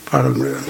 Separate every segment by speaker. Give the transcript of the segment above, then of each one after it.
Speaker 1: பாடல் முடிவு.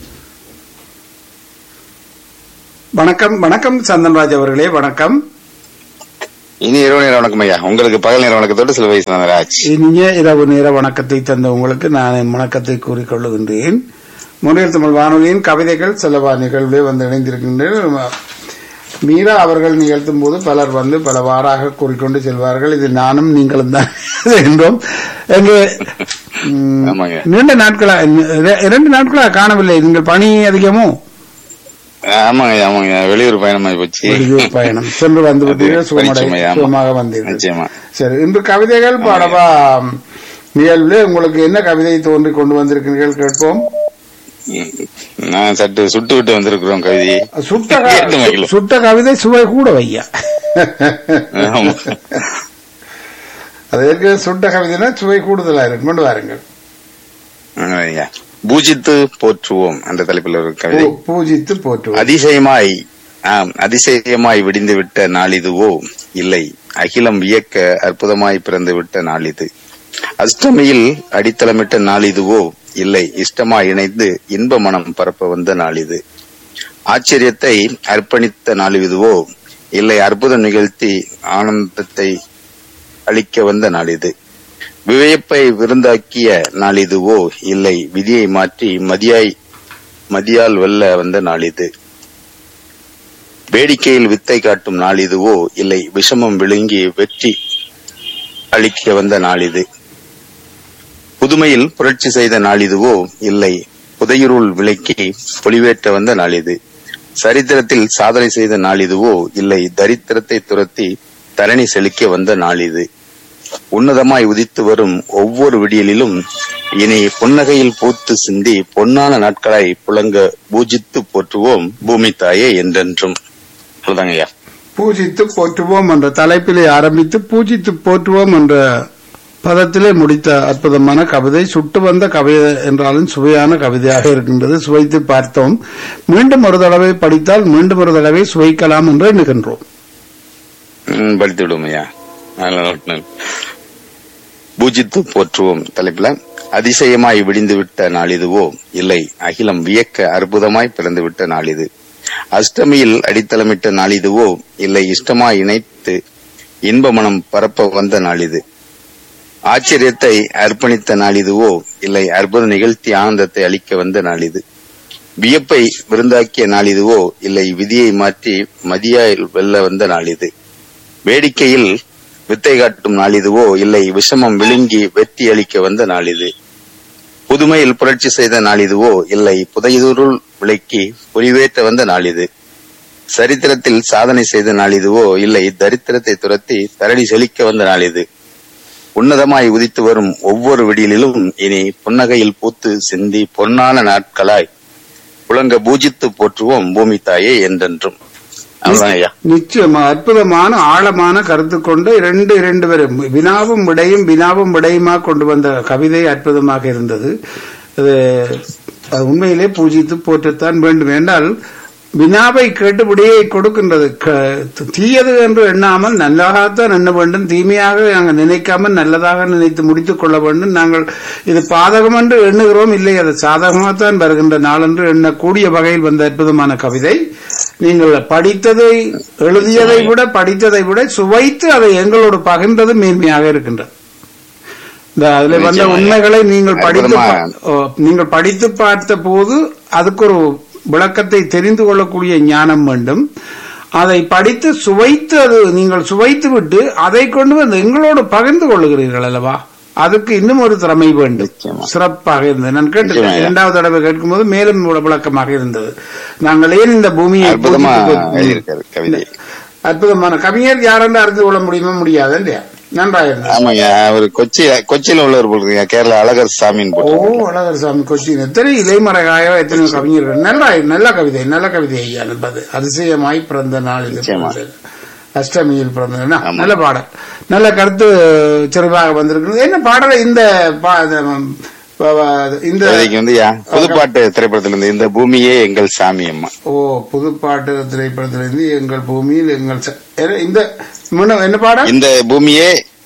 Speaker 1: வணக்கம் வணக்கம் சந்தன்ராஜ் அவர்களே வணக்கம்
Speaker 2: இனி இரவு நேர வணக்கம் ஐயா உங்களுக்கு பகல் நேர வணக்கத்தோடு சில வயசு ராஜ்
Speaker 1: இனிய இரவு நேர வணக்கத்தை தந்த உங்களுக்கு நான் என் வணக்கத்தை கூறிக்கொள்ளுகின்றேன் முன்னில் தமிழ் வானொலியின் கவிதைகள் செலவா நிகழ்வே வந்து இணைந்திருக்கின்றன மீரா அவர்கள் நிகழ்த்தும் போது பலர் வந்து பல வாராக கூறிக்கொண்டு செல்வார்கள் இது நானும் நீங்களும் தான் என்றோம் எங்கு ம்,
Speaker 2: ஆமாங்க.
Speaker 1: நீண்ட நாட்களா இர- இரண்டு நாட்களா காணவில்லை நீங்கள் பணி அதிகமோ
Speaker 2: ஆமாங்க ஐயா, ஆமாங்க ஐயா. வெளியூர் பயணமாயி போச்சு
Speaker 1: வெளியூர் பயணம் சென்று வந்து விட்டீர்கள்
Speaker 2: அது
Speaker 1: சுகமடை
Speaker 2: பரிச்சயமா, ஆமா.
Speaker 1: சுகமாக வந்தீர்கள்
Speaker 2: நிச்சயமா
Speaker 1: சரி இன்று கவிதைகள் பாடவா நிகழ்வில் உங்களுக்கு என்ன கவிதை தோன்றி கொண்டு வந்திருக்கிறீர்கள் கேட்போம்
Speaker 2: ம். நான் சற்று சுட்டு விட்டு வந்திருக்கிறோம் கவிதை
Speaker 1: சுட்ட க-
Speaker 2: கேட்டு மகிழும்.
Speaker 1: சுட்ட கவிதை சுவை கூட வையா
Speaker 2: ஆமா.
Speaker 1: அது இருக்கு சுட்ட கவிதைனா சுவை கூடுதலா இருக்கு கொண்டு வாருங்கள்
Speaker 2: ஆமா ஐயா. பூஜித்து போற்றுவோம் என்ற தலைப்பில் ஒரு கவிதை
Speaker 1: பூ- பூஜித்து போற்றுவோம்
Speaker 2: அதிசயமாய் ஆம் அதிசயமாய் விடிந்து விட்ட நாளிதுவோ இல்லை அகிலம் வியக்க அற்புதமாய் பிறந்து விட்ட நாளிது அஷ்டமியில் அடித்தளமிட்ட நாளிதுவோ இல்லை இஷ்டமாய் இணைந்து இன்ப மனம் பரப்ப வந்த நாளிது ஆச்சரியத்தை அர்ப்பணித்த நாளிதுவோ இல்லை அற்புதம் நிகழ்த்தி ஆனந்தத்தை அளிக்க வந்த நாளிது விவேப்பை விருந்தாக்கிய நாளிதுவோ இல்லை விதியை மாற்றி மதியாய் மதியால் வெல்ல வந்த நாளிது வேடிக்கையில் வித்தை காட்டும் நாளிதுவோ இல்லை விஷமம் விழுங்கி வெற்றி அளிக்க வந்த நாளிது புதுமையில் புரட்சி செய்த நாளிதுவோ இல்லை புதையுருள் விலைக்கு பொலிவேற்ற வந்த நாளிது சரித்திரத்தில் சாதனை செய்த நாளிதுவோ இல்லை தரித்திரத்தை துரத்தி தரணி செழிக்க வந்த நாளிது உன்னதமாய் உதித்து வரும் ஒவ்வொரு விடியலிலும் இனி புன்னகையில் பூத்து சிந்தி பொன்னான நாட்களாய் புலங்க பூஜித்து போற்றுவோம் பூமி தாயே என்றென்றும் சொல்லுதாங்க ஐயா
Speaker 1: பூஜித்து போற்றுவோம் என்ற தலைப்பிலே ஆரம்பித்து பூஜித்து போற்றுவோம் என்ற பதத்திலே முடித்த அற்புதமான கவிதை சுட்டு வந்த கவிதை என்றாலும் சுவையான கவிதையாக இருக்கின்றது சுவைத்து பார்த்தோம் மீண்டும் ஒரு தடவை படித்தால் மீண்டும் ஒரு தடவை சுவைக்கலாம் என்று எண்ணுகின்றோம்
Speaker 2: ம், படித்து விடுவோம் ஐயா நல்ல நல்ல. பூஜித்து போற்றுவோம் தலைப்புல அதிசயமாய் விடிந்து விட்ட நாளிதுவோ இல்லை அகிலம் வியக்க அற்புதமாய் பிறந்து விட்ட நாளிது அஷ்டமியில் அடித்தளமிட்ட நாளிதுவோ இல்லை இஷ்டமாய் இணைத்து இன்ப மனம் பரப்ப வந்த நாளிது ஆச்சரியத்தை அர்ப்பணித்த நாளிதுவோ இல்லை அற்புத நிகழ்த்தி ஆனந்தத்தை அளிக்க வந்த நாளிது வியப்பை விருந்தாக்கிய நாளிதுவோ இல்லை விதியை மாற்றி மதியாயில் வெல்ல வந்த நாளிது வேடிக்கையில் வித்தை காட்டும் நாளிதுவோ இல்லை விஷமம் விழுங்கி வெற்றி அளிக்க வந்த நாளிது புதுமையில் புரட்சி செய்த நாளிதுவோ இல்லை புதையுருள் விலைக்கு பொலிவேற்ற வந்த நாளிது சரித்திரத்தில் சாதனை செய்த நாளிதுவோ இல்லை தரித்திரத்தை துரத்தி தரடி செழிக்க வந்த நாளிது உன்னதமாய் உதித்து வரும் ஒவ்வொரு விடியலிலும் இனி புன்னகையில் பூத்து சிந்தி பொன்னான நாட்களாய் புலங்க பூஜித்து போற்றுவோம் பூமி தாயே என்றென்றும் அவ்வளவுதான் ஐயா
Speaker 1: நிச்சயமா அற்புதமான ஆழமான கருத்து கொண்டு இரண்டு இரண்டு பேரும் வினாவும் விடையும் வினாவும் விடையுமா கொண்டு வந்த கவிதை அற்புதமாக இருந்தது அது அது உண்மையிலே பூஜித்து போற்றத்தான் வேண்டும் என்றால் வினாவை கேட்டு விடையை கொடுக்கின்றது க- தீயது என்று எண்ணாமல் நல்லதாகத்தான் எண்ண வேண்டும் தீமையாக நாங்கள் நினைக்காமல் நல்லதாக நினைத்து முடித்துக் கொள்ள வேண்டும் நாங்கள் இது பாதகம் என்று எண்ணுகிறோம் இல்லை அது சாதகமாகத்தான் வருகின்ற நாள் என்று எண்ணக்கூடிய வகையில் வந்த அற்புதமான கவிதை நீங்கள் படித்ததை எழுதியதை விட படித்ததை விட சுவைத்து அதை எங்களோடு பகிர்ந்தது மேன்மையாக இருக்கின்றது இந்த அதுல வந்த
Speaker 2: நிச்சயமாக.
Speaker 1: உண்மைகளை நீங்கள் படித்து பா-
Speaker 2: அற்புதமா.
Speaker 1: ஓ, நீங்கள் படித்து பார்த்த போது அதுக்கு ஒரு விளக்கத்தை தெரிந்து கொள்ளக்கூடிய ஞானம் வேண்டும் அதை படித்து சுவைத்து அது நீங்கள் சுவைத்து விட்டு அதை கொண்டு வந்து எங்களோடு பகிர்ந்து கொள்ளுகிறீர்கள் அல்லவா அதுக்கு இன்னும் ஒரு திறமை வேண்டும்
Speaker 2: நிச்சயமா.
Speaker 1: சிறப்பாக இருந்தது நான் கேட்டு
Speaker 2: நிச்சயமா.
Speaker 1: இரண்டாவது தடவை கேட்கும்போது மேலும் ஒரு விளக்கமாக இருந்தது நாங்கள் ஏன் இந்த பூமியை
Speaker 2: அற்புதமா
Speaker 1: பூஜித்து போ-
Speaker 2: எழுதியிருக்காரு கவிதை
Speaker 1: அற்புதமான கவிஞர் யாரென்று அறிந்து கொள்ள முடியுமா முடியாது இல்லையா நன்றாக இருந்தது
Speaker 2: ஆமாங்க அவர் கொச்சி கொச்சியில உள்ளவர் போடுறீங்க கேரளா அழகர் சாமின்னு
Speaker 1: ஓ
Speaker 2: போட்டு
Speaker 1: அழகர் சாமி கொச்சின் எத்தனை இலைமறைகாயோ எத்தனை கவிஞர்கள் நல்ல நல்ல கவிதை நல்ல கவிதை ஐயா என்பது அதிசயமாய் பிறந்த நாள் இது
Speaker 2: நிச்சயமா.
Speaker 1: பிறந்தது. அஷ்டமியில் பிறந்தது என்ன?
Speaker 2: ஆமா.
Speaker 1: நல்ல பாடல் நல்ல கருத்து சிறப்பாக வந்திருக்கிறது என்ன பாடலை இந்த பா- இந்த, ப- ப- இந்த
Speaker 2: கவிதைக்கு வந்து யா, புதுப்பாட்டு திரைப்படத்துல இருந்து இந்த பூமியே எங்கள் சாமி அம்மா
Speaker 1: ஓ புதுப்பாட்டு திரைப்படத்திலிருந்து எங்கள் பூமியில் எங்கள் ச- என்ன- இந்த முன்ன- என்ன பாடல்
Speaker 2: இந்த பூமியே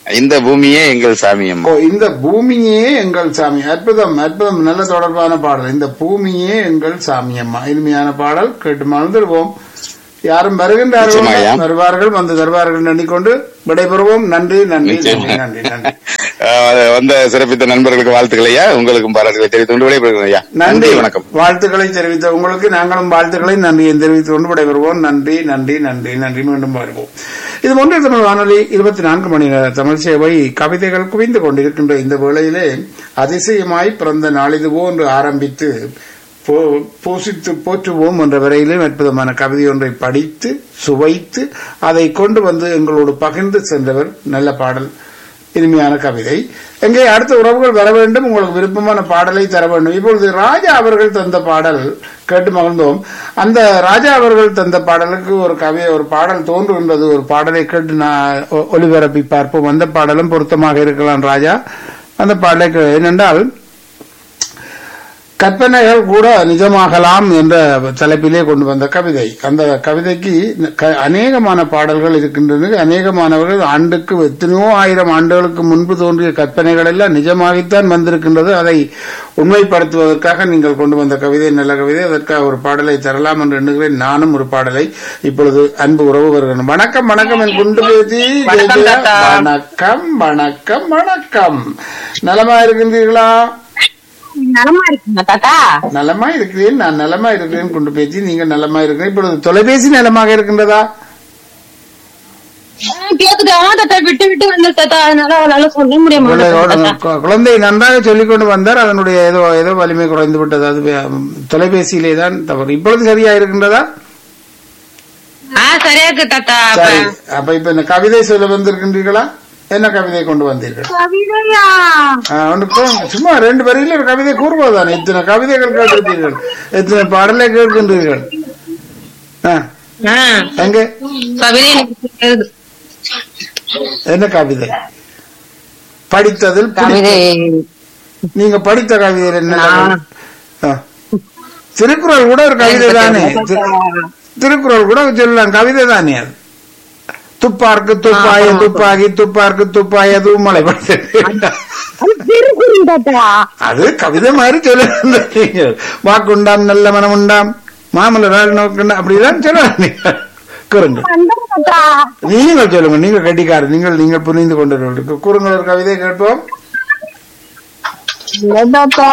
Speaker 2: இந்த பூமியே எங்கள் சாமி
Speaker 1: ஓ
Speaker 2: அம்மா
Speaker 1: இந்த பூமியே எங்கள் சாமி அற்புதம் அற்புதம் நல்ல தொடர்பான பாடல் இந்த பூமியே எங்கள் சாமி அம்மா இனிமையான பாடல் கேட்டு மறந்துடுவோம் யாரும் வருகின்றார்களோ
Speaker 2: நிச்சயமா, ஐயா.
Speaker 1: வருவார்கள் வந்து தருவார்கள் எண்ணிக்கொண்டு விடைபெறுவோம் நன்றி நன்றி நன்றி நன்றி நன்றி
Speaker 2: ஆஹ் வந்த சிறப்பித்த நண்பர்களுக்கு வாழ்த்துக்கள் ஐயா உங்களுக்கும் பாராட்டுகளை தெரிவித்து கொண்டு விடைபெறுகிறேன் ஐயா
Speaker 1: நன்றி
Speaker 2: வணக்கம்
Speaker 1: வாழ்த்துக்களை தெரிவித்த உங்களுக்கு நாங்களும் வாழ்த்துக்களை நன்றியை தெரிவித்துக் கொண்டு விடைபெறுவோம் நன்றி நன்றி நன்றி நன்றி மீண்டும் வருவோம் இது ஒன்றிய தமிழ் வானொலி இருபத்தி நான்கு மணி நேர தமிழ் சேவை கவிதைகள் குவிந்து கொண்டிருக்கின்ற இந்த வேளையிலே அதிசயமாய் பிறந்த நாளிதுவோ என்று ஆரம்பித்து போ- பூசித்து போற்றுவோம் என்ற வரையிலும் அற்புதமான கவிதை ஒன்றை படித்து சுவைத்து அதை கொண்டு வந்து எங்களோடு பகிர்ந்து சென்றவர் நல்ல பாடல் இனிமையான கவிதை எங்கே அடுத்த உறவுகள் வர வேண்டும் உங்களுக்கு விருப்பமான பாடலை தர வேண்டும் இப்பொழுது ராஜா அவர்கள் தந்த பாடல் கேட்டு மகிழ்ந்தோம் அந்த ராஜா அவர்கள் தந்த பாடலுக்கு ஒரு கவி ஒரு பாடல் தோன்றுகின்றது ஒரு பாடலை கேட்டு நான் ஒ- ஒளிபரப்பி பார்ப்போம் அந்த பாடலும் பொருத்தமாக இருக்கலாம் ராஜா அந்த பாடலை கே- ஏனென்றால் கற்பனைகள் கூட நிஜமாகலாம் என்ற தலைப்பிலே கொண்டு வந்த கவிதை அந்த கவிதைக்கு க- அநேகமான பாடல்கள் இருக்கின்றன அநேகமானவர்கள் ஆண்டுக்கு எத்தனையோ ஆயிரம் ஆண்டுகளுக்கு முன்பு தோன்றிய கற்பனைகள் எல்லாம் நிஜமாகித்தான் வந்திருக்கின்றது அதை உண்மைப்படுத்துவதற்காக நீங்கள் கொண்டு வந்த கவிதை நல்ல கவிதை அதற்காக ஒரு பாடலை தரலாம் என்று எண்ணுகிறேன் நானும் ஒரு பாடலை இப்பொழுது அன்பு உறவு வருகிறேன் வணக்கம் வணக்கம் என் குண்டு பேசி
Speaker 3: வணக்கம் தாத்தா.
Speaker 1: வணக்கம் வணக்கம் வணக்கம் நலமா இருக்கின்றீர்களா
Speaker 3: நலமா இருக்குங்க தாத்தா
Speaker 1: நலமா இருக்கிறேன் நான் நலமா இருக்கிறேன் கொண்டு பேசி நீங்க நலமா இருக்கிறேன் இப்பொழுது தொலைபேசி நலமாக இருக்கின்றதா
Speaker 3: கேக்குது ஆமா தாத்தா விட்டு விட்டு வந்து தாத்தா அதனால அவளால சொல்ல முடிய
Speaker 1: குழந்தையோட-
Speaker 3: மாட்டேங்குது
Speaker 1: கு- குழந்தை நன்றாக சொல்லிக் கொண்டு வந்தார் அதனுடைய ஏதோ ஏதோ வலிமை குறைந்து விட்டது அது வே- தொலைபேசியிலே தான் தவறு இப்பொழுது சரியா இருக்கின்றதா
Speaker 3: ஆ சரியா இருக்கு தாத்தா
Speaker 1: சரி அப்ப இப்ப இந்த கவிதை சொல்ல வந்திருக்கின்றீர்களா என்ன கவிதை கொண்டு வந்தீர்கள்
Speaker 3: கவிதையா
Speaker 1: ஆ, ஒன்று கூ- சும்மா ரெண்டு வரியில ஒரு கவிதை கூறுவதுதானே இத்தனை கவிதைகள் கேட்டிருப்பீர்கள் இத்தனை பாடலை கேட்கின்றீர்கள் ஆ,
Speaker 3: ஆ,
Speaker 1: எங்க
Speaker 3: கவிதை எனக்கு தெரியாது.
Speaker 1: என்ன கவிதை படித்ததில் பிடித்த-
Speaker 3: கவிதை
Speaker 1: நீங்க படித்த கவிதையில் என்ன
Speaker 3: நான்-
Speaker 1: கவிதை? ஆ. திருக்குறள் கூட ஒரு கவிதை தானே தி- திருக்குறள் கூட சொல்லலாம் கவிதை தானே அது துப்பார்க்கு துப்பாய துப்பாகி துப்பார்க்கு துப்பாய தூமலை
Speaker 3: அது திருக்குறள் தாத்தா
Speaker 1: அது கவிதை மாதிரி சொல்ல வாக்குண்டாம் நல்ல மனம் உண்டாம் மாமலர் நோக்குண்டா அப்படிதான் சொல்லலாம் கூறுங்க
Speaker 3: அந்த தாத்தா
Speaker 1: நீங்கள் சொல்லுங்க நீங்க கட்டிக்காரு நீங்கள் நீங்கள் புரிந்து கொண்டு கூறுங்கள் ஒரு கவிதை கேட்போம்
Speaker 3: இல்ல தாத்தா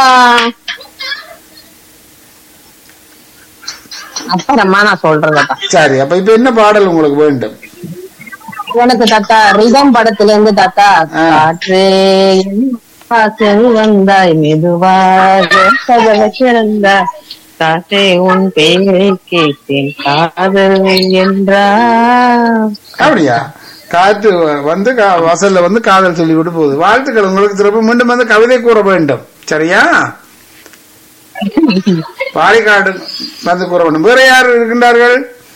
Speaker 3: அப்புறமா நான் சொல்றேன் தாத்தா
Speaker 1: சரி அப்ப இப்ப என்ன பாடல் உங்களுக்கு வேண்டும்
Speaker 3: எனக்கு தாத்தா ரிதம் படத்துல இருந்து தாத்தா
Speaker 1: ஆ.
Speaker 3: காற்றே என் வாசல் வந்தாய் மெதுவாக கதவை திறந்தாய் காற்றே உன் பேரை கேட்டேன் காதல் என்றா
Speaker 1: அப்படியா காற்று வந்து கா- வாசல்ல வந்து காதல் சொல்லி விட்டு போகுது வாழ்த்துக்கள் உங்களுக்கு திரும்ப மீண்டும் வந்து கவிதை கூற வேண்டும் சரியா பாரிக்காடு வந்து கூற வேண்டும் வேற யார் இருக்கின்றார்கள்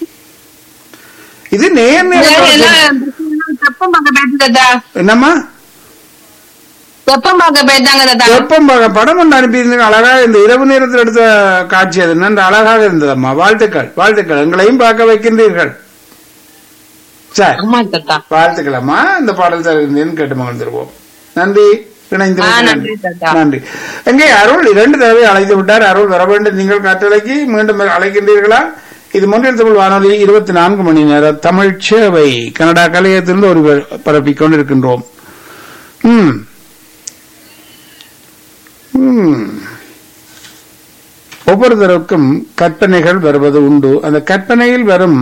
Speaker 1: இது நேர் நேரம்
Speaker 3: தெப்பம் பார்க்க போயிட்டு தாத்தா
Speaker 1: என்னம்மா
Speaker 3: தெப்பம் பார்க்க போயிட்டாங்க தாத்தா
Speaker 1: வெப்பம் பக- படம் ஒன்று அனுப்பியிருந்தீங்க அழகா இந்த இரவு நேரத்தில் எடுத்த காட்சி அது நன்று அழகாக இருந்ததம்மா வாழ்த்துக்கள் வாழ்த்துக்கள் எங்களையும் பார்க்க வைக்கின்றீர்கள் சரி
Speaker 3: ஆமா தாத்தா
Speaker 1: வாழ்த்துக்கள் அம்மா இந்த பாடல் தருகின்றேன் கேட்டு மகிழ்ந்திருவோம் நன்றி இணைந்து
Speaker 3: ஆ,
Speaker 1: நன்றி
Speaker 3: நன்றி தாத்தா.
Speaker 1: நன்றி எங்கே அருள் இரண்டு தடவை அழைத்து விட்டார் அருள் வர வேண்டும் நீங்கள் காற்றலைக்கு மீண்டும் அழைக்கின்றீர்களா இது மொன்றில் தமிழ் வானொலி இருபத்தி நான்கு மணி நேர தமிழ் சேவை கனடா கலையத்திலிருந்து ஒரு பரப்பிக் கொண்டிருக்கின்றோம் ம் ம். ஒவ்வொருத்தருக்கும் கற்பனைகள் வருவது உண்டு அந்த கற்பனையில் வரும்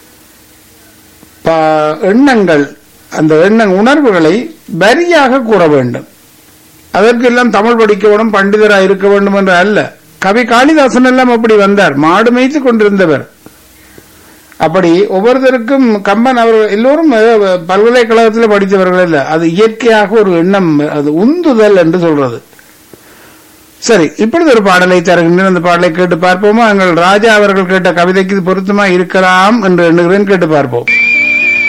Speaker 1: ப- எண்ணங்கள் அந்த எண்ண உணர்வுகளை வரியாக கூற வேண்டும் அதற்கெல்லாம் தமிழ் படிக்க வேண்டும் பண்டிதராக இருக்க வேண்டும் என்று அல்ல கவி காளிதாசன் எல்லாம் அப்படி வந்தார் மாடு மேய்த்து கொண்டிருந்தவர் அப்படி ஒவ்வொருத்தருக்கும் கம்பன் அவர் எல்லோரும் அஹ், பல்கலைக்கழகத்தில் படித்தவர்கள் அல்ல அது இயற்கையாக ஒரு எண்ணம் அது உந்துதல் என்று சொல்றது சரி இப்பொழுது ஒரு பாடலை தருகின்றேன் அந்த பாடலை கேட்டு பார்ப்போமா எங்கள் ராஜா அவர்கள் கேட்ட கவிதைக்கு இது பொருத்தமா இருக்கலாம் என்று எண்ணுகிறேன் கேட்டு பார்ப்போம்